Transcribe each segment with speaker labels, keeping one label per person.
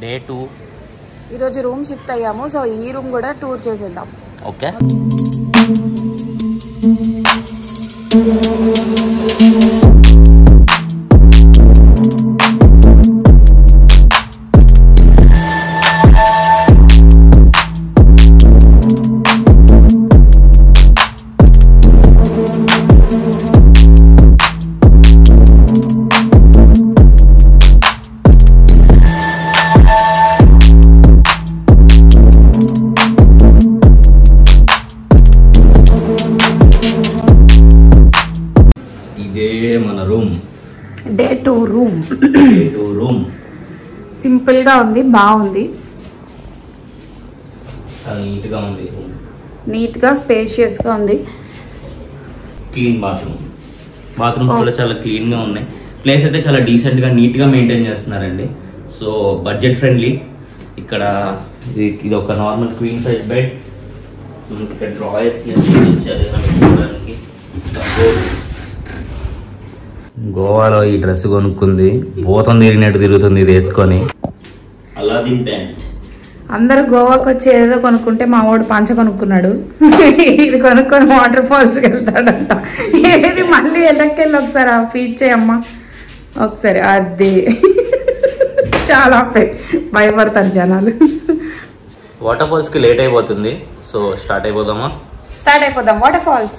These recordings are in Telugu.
Speaker 1: డే టూ
Speaker 2: ఈరోజు రూమ్ షిఫ్ట్ అయ్యాము సో ఈ రూమ్ కూడా టూర్ చేసేద్దాం
Speaker 1: ఓకే ఇదే మన room
Speaker 2: day two room
Speaker 1: day two room
Speaker 2: simple గా ఉంది బాగుంది
Speaker 1: చాలా నీట్గా ఉంది రూమ్
Speaker 2: నీట్ గా స్పేషియస్ గా ఉంది
Speaker 1: క్లీన్ బాత్రూమ్ బాత్రూమ్స్ కూడా చాలా క్లీన్గా ఉన్నాయి ప్లేస్ అయితే చాలా డీసెంట్గా నీట్గా మెయింటైన్ చేస్తున్నారండి సో బడ్జెట్ ఫ్రెండ్లీ ఇక్కడ ఇది ఇది ఒక నార్మల్ క్వీన్ సైజ్ బెడ్ ఇక్కడ డ్రాయర్స్ ఇచ్చారు ఏదైనా పెట్టుకోవడానికి Cupboards. గోవాలో ఈ డ్రెస్ కొనుక్కుంది భూతం తిరిగినట్టు తిరుగుతుంది ఇది వేసుకొని అలాదిన్ ప్యాంట్
Speaker 2: అందరూ గోవాకి వచ్చి ఏదో కొనుక్కుంటే మా వాడు పంచ కొనుక్కున్నాడు ఇది కొనుక్కొని వాటర్ ఫాల్స్ వెళ్తాడంట ఏది మళ్ళీ ఎల్లకెళ్ళి ఒకసారి ఆ ఫీడ్ చేయమ్మా ఒకసారి అది చాలా పె- భయపడతారు జనాలు
Speaker 1: వాటర్ ఫాల్స్కి లేట్ అయిపోతుంది సో స్టార్ట్ అయిపోదామా
Speaker 2: స్టార్ట్ అయిపోదాం వాటర్ ఫాల్స్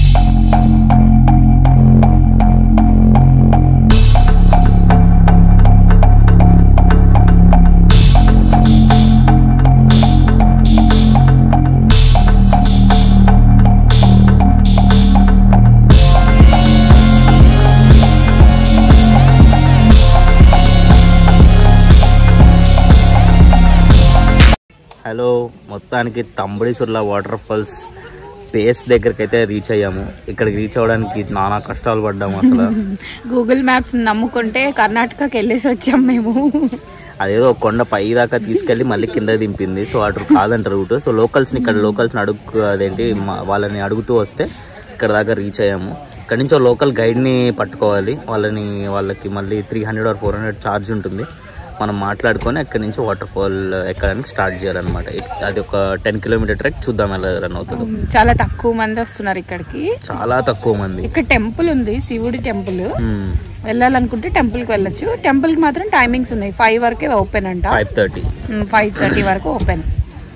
Speaker 1: హలో మొత్తానికి తంబడిసుర్ల వాటర్ ఫాల్స్ బేస్ దగ్గరికి అయితే రీచ్ అయ్యాము ఇక్కడికి రీచ్ అవ్వడానికి నానా కష్టాలు పడ్డాము అసలు
Speaker 2: గూగుల్ మ్యాప్స్ నమ్ముకుంటే కర్ణాటకకి వెళ్ళేసి వచ్చాం మేము
Speaker 1: అదేదో ఒక కొండ పై దాకా తీసుకెళ్ళి మళ్ళీ కింద దింపింది సో అటు కాదంట రూట్ సో లోకల్స్ని ఇక్కడ లోకల్స్ని అడుగు అదేంటి మా- వాళ్ళని అడుగుతూ వస్తే ఇక్కడ దాకా రీచ్ అయ్యాము ఇక్కడ నుంచి ఒక లోకల్ గైడ్ని పట్టుకోవాలి వాళ్ళని వాళ్ళకి మళ్ళీ three hundred or four hundred charge ఉంటుంది మనం మాట్లాడుకొని అక్కడి నుంచి వాటర్ ఫాల్ ఎక్కడానికి స్టార్ట్ చేయాలన్నమాట ఇట్- అది ఒక టెన్ కిలోమీటర్ ట్రెక్ చూద్దాం ఎలా రన్ అవుతుందో
Speaker 2: చాలా తక్కువ మంది వస్తున్నారు ఇక్కడికి
Speaker 1: చాలా తక్కువ మంది
Speaker 2: ఇక్కడ టెంపుల్ ఉంది శివుడి టెంపుల్ వెళ్ళాలనుకుంటే టెంపుల్ కి వెళ్ళొచ్చు టెంపుల్ కి మాత్రం టైమింగ్స్ ఉన్నాయి ఫైవ్ వరకే ఓపెన్ అంట
Speaker 1: ఫైవ్ థర్టీ
Speaker 2: ఫైవ్ థర్టీ వరకు ఓపెన్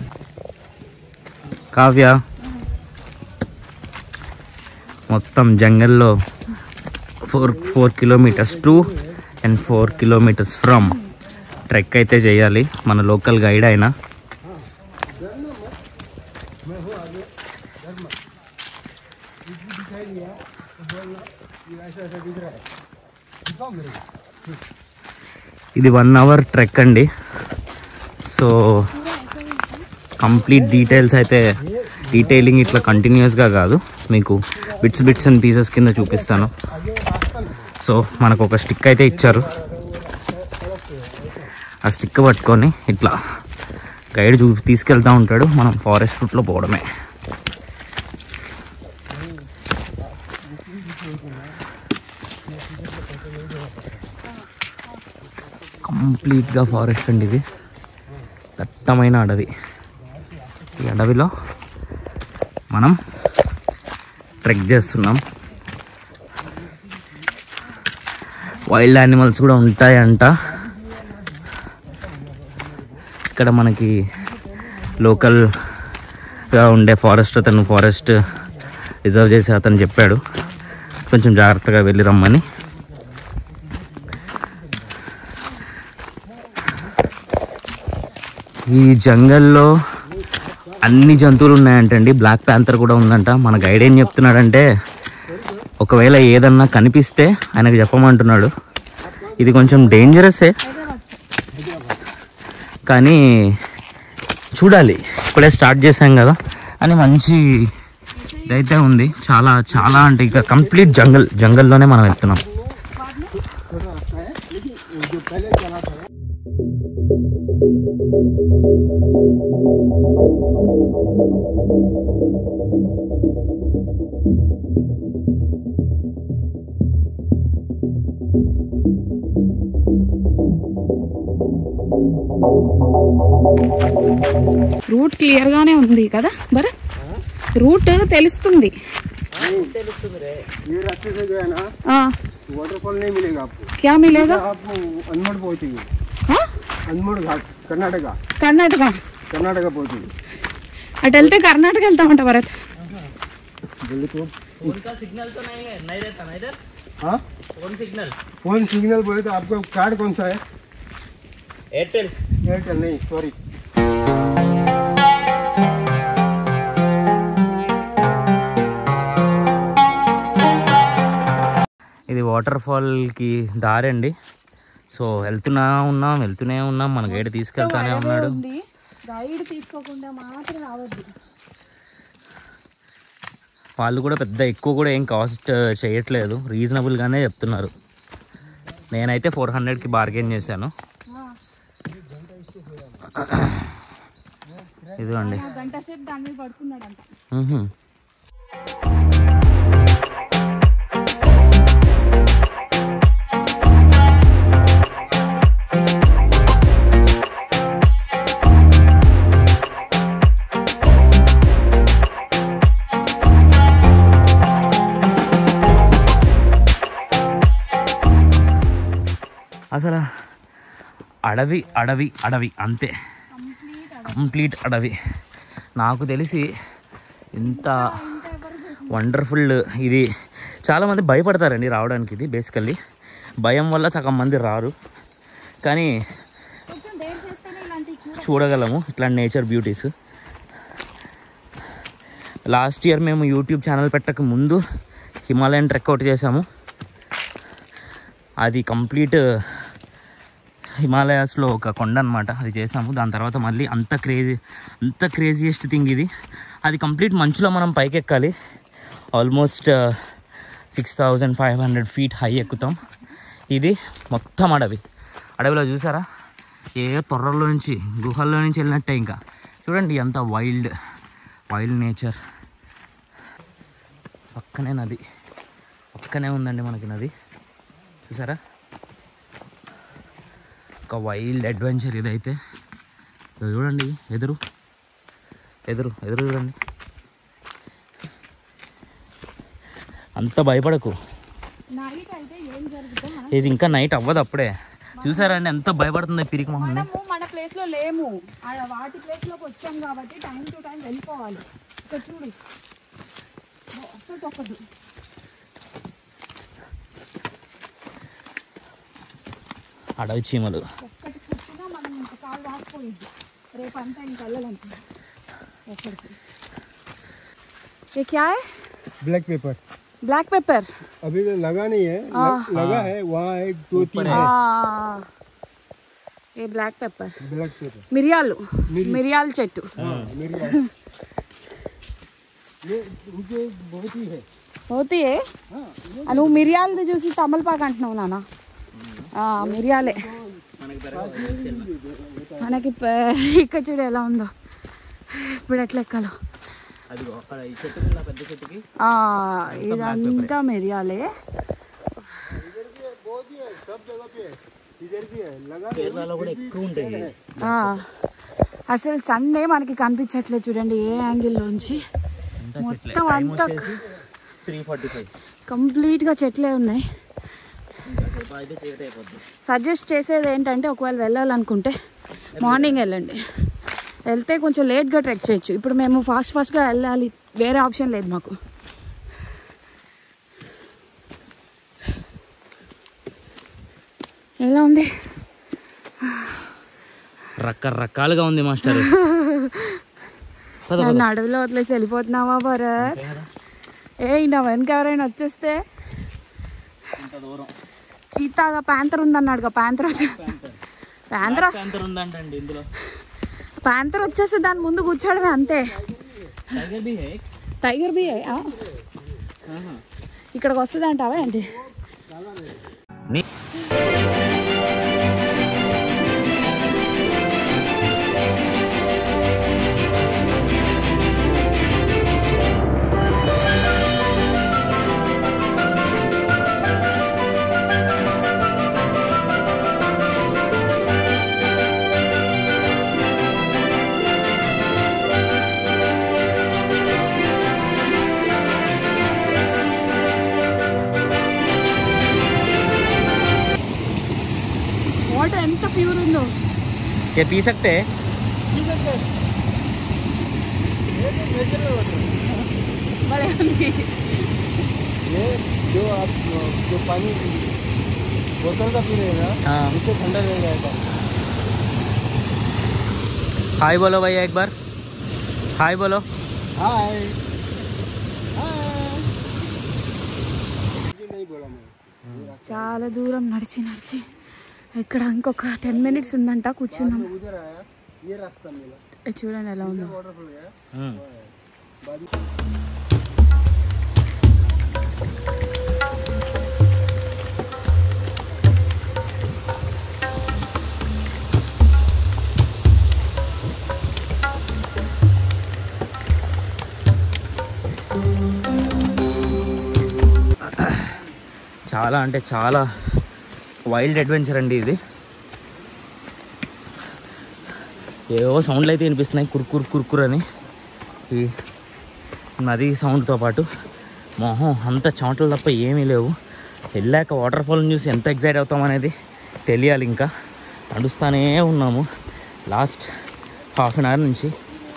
Speaker 1: కావ్య మొత్తం జంగల్లో four four kilometres to and four kilometres from trek అయితే చేయాలి మన లోకల్ గైడ్ అయినా ఇది వన్ అవర్ ట్రెక్ అండి సో కంప్లీట్ డీటెయిల్స్ అయితే డీటెయిలింగ్ ఇట్లా కంటిన్యూస్గా కాదు మీకు బిట్స్ బిట్స్ అండ్ పీసెస్ కింద చూపిస్తాను సో మనకు ఒక స్టిక్ అయితే ఇచ్చారు ఆ స్టిక్ పట్టుకొని ఇట్లా గైడ్ చూ తీసుకెళ్తా ఉంటాడు మనం ఫారెస్ట్ రూట్లో పోవడమే కంప్లీట్గా ఫారెస్ట్ అండి ఇది దట్టమైన అడవి ఈ అడవిలో మనం ట్రెక్ చేస్తున్నాం వైల్డ్ యానిమల్స్ కూడా ఉంటాయంట ఇక్కడ మనకి లోకల్గా ఉండే ఫారెస్ట్ అతను ఫారెస్ట్ రిజర్వ్ చేసి అతను చెప్పాడు కొంచెం జాగ్రత్తగా వెళ్ళి రమ్మని ఈ జంగల్లో అన్ని జంతువులు ఉన్నాయంటండి బ్లాక్ ప్యాంతర్ కూడా ఉందంట మన గైడ్ ఏం చెప్తున్నాడంటే ఒకవేళ ఏదన్నా కనిపిస్తే ఆయనకు చెప్పమంటున్నాడు ఇది కొంచెం డేంజరస్సే కానీ చూడాలి ఇప్పుడే స్టార్ట్ చేశాం కదా అని మంచి ఇదైతే ఉంది చాలా చాలా అంటే ఇక కంప్లీట్ జంగల్ జంగల్లోనే మనం వెళ్తున్నాం
Speaker 2: రూట్ క్లియర్ గానే ఉంది కదా భరత్ రూట్ తెలుస్తుంది
Speaker 3: ये रास्ते से गए ना
Speaker 2: ఆ,
Speaker 3: वाटरफॉल नहीं मिलेगा आपको
Speaker 2: క్యా మిలేగా
Speaker 3: आप अनमोड़ पहुंचेंगे
Speaker 2: ఆ?
Speaker 3: अनमोड़ घाट कर्नाटका
Speaker 2: కర్ణాటక
Speaker 3: कर्नाटका पहुंचेंगे
Speaker 2: అటు వెళ్తే కర్ణాటక వెళ్తామంట భరత్
Speaker 3: जल्दी तो
Speaker 1: उनका सिग्नल तो नहीं है नहीं रहता ना इधर
Speaker 3: हाँ
Speaker 1: फोन सिग्नल
Speaker 3: फोन सिग्नल बोले तो आपका कार्ड कौन सा है
Speaker 1: एयरटेल
Speaker 3: एयरटेल नहीं सॉरी
Speaker 1: ఇది వాటర్ ఫాల్కి దారి అండి సో వెళ్తున్నా ఉన్నాం వెళ్తూనే ఉన్నాం మన గైడ్ తీసుకెళ్తానే ఉన్నాడు
Speaker 2: గైడ్ తీసుకోకుండా మాత్రం రావద్దు
Speaker 1: వాళ్ళు కూడా పెద్ద ఎక్కువ కూడా ఏం కాస్ట్ చేయట్లేదు రీజనబుల్గానే చెప్తున్నారు నేనైతే ఫోర్ హండ్రెడ్కి బార్గెన్ చేశాను ఇదిగోండి
Speaker 2: గంట సేపు దాని మీద పడుకున్నాడంట
Speaker 1: మ్హూ. అసలు అడవి అడవి అడవి అంతే కంప్లీట్ అడవి నాకు తెలిసి ఇంత వండర్ఫుల్ ఇది చాలామంది భయపడతారండి రావడానికి ఇది బేసికల్లీ భయం వల్ల సగం మంది రారు కానీ
Speaker 2: కొంచెం డేర్ చేస్తేనే ఇలాంటి
Speaker 1: చూడగలము ఇట్లాంటి నేచర్ బ్యూటీస్ లాస్ట్ ఇయర్ మేము యూట్యూబ్ ఛానల్ పెట్టక ముందు హిమాలయన్ ట్రెక్ అవుట్ చేసాము అది కంప్లీట్ హిమాలయాస్లో ఒక కొండ అనమాట అది చేసాము దాని తర్వాత మళ్ళీ అంత క్రేజీ అంత క్రేజియెస్ట్ థింగ్ ఇది అది కంప్లీట్ మంచులో మనం పైకి ఎక్కాలి almost six thousand five hundred feet high ఎక్కుతాం ఇది మొత్తం అడవి అడవిలో చూసారా ఏ తొర్రల్లో నుంచి గుహల్లో నుంచి వెళ్ళినట్టే ఇంకా చూడండి ఎంత వైల్డ్ వైల్డ్ నేచర్ పక్కనే నది పక్కనే ఉందండి మనకి నది చూసారా ఒక వైల్డ్ అడ్వెంచర్ ఇదైతే ఇదిగో చూడండి ఎదురు ఎదురు ఎదురు చూడండి అంత భయపడకు
Speaker 2: నైట్ అయితే ఏం జరుగుతుందో
Speaker 1: ఇది ఇంకా నైట్ అవ్వదు అప్పుడే చూసారా అండి ఎంత భయపడుతుంది పిరికి మొహంది
Speaker 2: మనము మన ప్లేస్ లో లేము ఆడ వాటి ప్లేస్ లోకి వచ్చాం కాబట్టి టైం టు టైం వెళ్ళిపోవాలి ఇక్కడ చూడు అసలు తప్పదు
Speaker 1: అడవి చీమలు
Speaker 2: ఒక్కటి కుట్టినా మనం ఇంత కాలు రాసిపోయింది రేపు అంతా ఇంక వెళ్ళాలంటే ఎక్కడికి ये क्या है
Speaker 3: ब्लैक पेपर
Speaker 2: ब्लैक पेपर
Speaker 3: अभी तो लगा नहीं है लग, लगा है वहाँ एक दो तीन है
Speaker 2: ये ब्लैक पेपर
Speaker 3: ब्लैक पेपर
Speaker 2: మిరియాలు మిరియాల చెట్టు
Speaker 3: हाँ मेरी बात ये उनके बहुत ही है
Speaker 2: పోతే నువ్వు మిరియాలది చూసి తమలపాకు అంటున్నావు నాన్న ఆ, మిరియాలే మనకి ప- ఇక్కడ చూడు ఎలా ఉందో ఇప్పుడు ఎట్లా ఎక్కాలో
Speaker 1: అది అక్కడ ఈ చెట్టు కింద పెద్ద చెట్టుకి
Speaker 2: ఆ, ఇదంతా మిరియాలే
Speaker 3: बहुत ही है सब जगह पे है इधर भी है लगा
Speaker 1: కేరళలో కూడా ఎక్కువ ఉంటాయి
Speaker 2: ఆ, అసలు సండే మనకి కనిపించట్లేదు చూడండి ఏ యాంగిల్లోంచి మొత్తం అంతా
Speaker 1: త్రీ ఫార్టీ ఫైవ్
Speaker 2: కంప్లీట్గా చెట్లే ఉన్నాయి
Speaker 1: అయితే చీకటి అయిపోద్ది
Speaker 2: సజెస్ట్ చేసేది ఏంటంటే ఒకవేళ వెళ్ళాలనుకుంటే మార్నింగ్ వెళ్ళండి వెళ్తే కొంచెం లేట్గా ట్రెక్ చేయొచ్చు ఇప్పుడు మేము ఫాస్ట్ ఫాస్ట్గా వెళ్ళాలి వేరే ఆప్షన్ లేదు మాకు ఎలా ఉంది
Speaker 1: రకరకాలుగా ఉంది మాస్టర్ పద
Speaker 2: నన్ను అడవిలో వదిలేసి వెళ్ళిపోతున్నావా భరత్ ఏ నా వెనక ఎవరైనా వచ్చేస్తే
Speaker 1: ఇంత దూరం
Speaker 2: చీతాగా ప్యాంతర్ ఉందన్నాడుగా ప్యాంతర్ వచ్చి ప్యాంతర్
Speaker 1: ప్యాంతర్ ఉందంటండి ఇందులో
Speaker 2: ప్యాంతర్ వచ్చేస్తే దాని ముందు కూర్చోడమే అంతే
Speaker 1: టైగర్ బి హే
Speaker 2: టైగర్ బి ఇక్కడికి వస్తుంది అంటావా ఏంటి
Speaker 1: నీ ये पी सकते हैं
Speaker 3: ये तो नेचुरल वाटर
Speaker 2: భలే ఉంది
Speaker 3: ये जो आप जो पानी बोतल का पी रहे हैं ना
Speaker 1: हाँ
Speaker 3: इससे ठंडा रह जाएगा
Speaker 1: हाय बोलो भैया एक बार हाय बोलो
Speaker 3: हाय हाय नहीं बोला मैं
Speaker 2: చాలా దూరం నడిచి నడిచి ఇక్కడ ఇంకొక టెన్ మినిట్స్ ఉందంట కూర్చున్నాం
Speaker 3: जो उधर आया ये रास्ता मिला
Speaker 2: ఇది చూడండి ఎలా ఉందో
Speaker 3: वाटरफॉल गया
Speaker 1: हम्म
Speaker 3: बाद
Speaker 1: చాలా అంటే చాలా వైల్డ్ అడ్వెంచర్ అండి ఇది ఏవో సౌండ్లు అయితే వినిపిస్తున్నాయి కుర్కుర్ కుర్కుర్ అని ఈ నది సౌండ్తో పాటు మొహం అంత చెమటలు తప్ప ఏమీ లేవు వెళ్ళాక వాటర్ ఫాల్ని చూసి ఎంత ఎగ్జైట్ అవుతాం అనేది తెలియాలి ఇంకా నడుస్తూనే ఉన్నాము లాస్ట్ హాఫ్ అన్ అవర్ నుంచి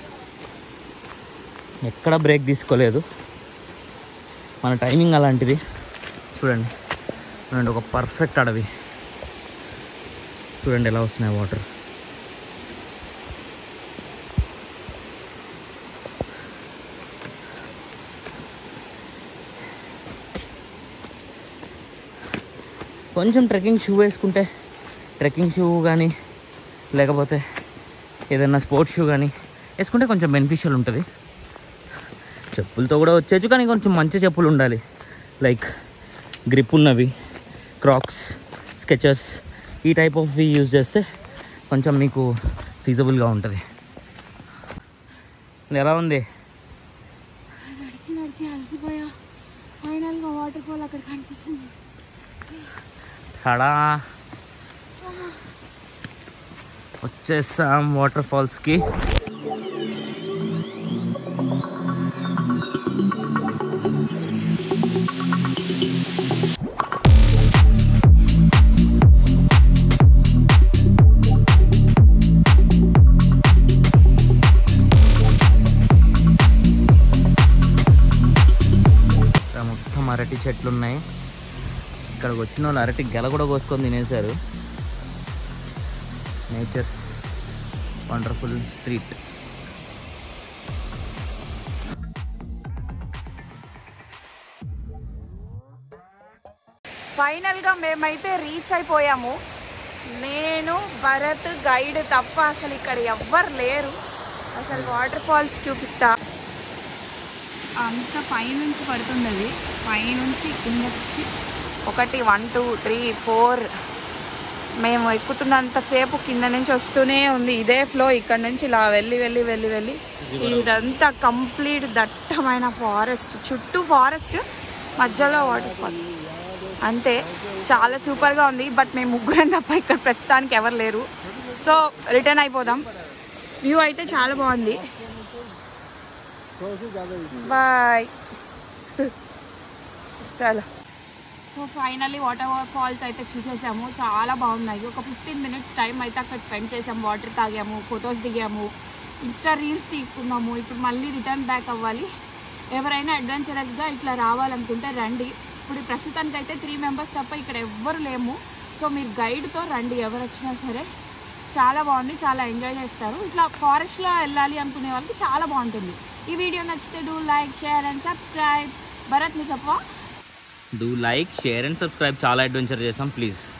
Speaker 1: ఎక్కడ బ్రేక్ తీసుకోలేదు మన టైమింగ్ అలాంటిది చూడండి చూడండి ఒక పర్ఫెక్ట్ అడవి చూడండి ఎలా వస్తున్నాయి వాటర్ కొంచెం ట్రెక్కింగ్ షూ వేసుకుంటే ట్రెక్కింగ్ షూ కానీ లేకపోతే ఏదైనా స్పోర్ట్స్ షూ కానీ వేసుకుంటే కొంచెం బెనిఫిషియల్ ఉంటుంది చెప్పులతో కూడా వచ్చేచ్చు కానీ కొంచెం మంచి చెప్పులు ఉండాలి లైక్ గ్రిప్ ఉన్నవి క్రాక్స్ స్కెచర్స్ ఈ టైప్ ఆఫ్వి యూజ్ చేస్తే కొంచెం మీకు ఫీజబుల్గా ఉంటుంది ఎలా ఉంది
Speaker 2: నడిచి నడిచి అలసిపోయా ఫైనల్గా వాటర్ ఫాల్ అక్కడ కనిపిస్తుంది
Speaker 1: తడా వచ్చేసాం వాటర్ ఫాల్స్కి ఇక్కడ మొత్తం అరటి చెట్లు ఉన్నాయి ఇక్కడికి వచ్చిన వాళ్ళు అరటి గెల కూడా కోసుకొని తినేశారు నేచర్స్ వండర్ఫుల్ ట్రీట్
Speaker 2: ఫైనల్గా మేమైతే రీచ్ అయిపోయాము నేను భరత్ గైడ్ తప్ప అసలు ఇక్కడ ఎవ్వరు లేరు అసలు వాటర్ ఫాల్స్ చూపిస్తా అంత పైనుంచి పడుతుంది అది పైనుంచి కిందకి ఒకటి వన్ టూ త్రీ ఫోర్ మేము ఎక్కుతున్నంతసేపు కింద నుంచి వస్తూనే ఉంది ఇదే ఫ్లో ఇక్కడ నుంచి ఇలా వెళ్ళి వెళ్ళి వెళ్ళి వెళ్ళి ఇదంతా కంప్లీట్ దట్టమైన ఫారెస్ట్ చుట్టూ ఫారెస్ట్ మధ్యలో వాటర్ ఫాల్ అంతే చాలా సూపర్గా ఉంది బట్ మేము ముగ్గురం తప్ప ఇక్కడ ప్రస్తుతానికి ఎవరు లేరు సో రిటర్న్ అయిపోదాం వ్యూ అయితే చాలా బాగుంది బాయ్ చాలా సో ఫైనల్లీ వాటర్ ఫాల్స్ అయితే చూసేసాము చాలా బాగున్నాయి ఒక ఫిఫ్టీన్ మినిట్స్ టైం అయితే అక్కడ స్పెండ్ చేసాము వాటర్ తాగాము ఫొటోస్ దిగాము ఇన్స్టా రీల్స్ తీసుకున్నాము ఇప్పుడు మళ్ళీ రిటర్న్ బ్యాక్ అవ్వాలి ఎవరైనా అడ్వెంచరస్గా ఇట్లా రావాలనుకుంటే రండి ఇప్పుడు ప్రస్తుతానికి అయితే త్రీ మెంబర్స్ తప్ప ఇక్కడ ఎవ్వరు లేము సో మీరు గైడ్తో రండి ఎవరు వచ్చినా సరే చాలా బాగుంది చాలా ఎంజాయ్ చేస్తారు ఇట్లా ఫారెస్ట్లో వెళ్ళాలి అనుకునే వాళ్ళకి చాలా బాగుంటుంది ఈ వీడియో నచ్చితే do like share and subscribe Bharat నువ్వు చెప్పవా
Speaker 1: do like share and subscribe చాలా అడ్వెంచర్ చేసాం ప్లీజ్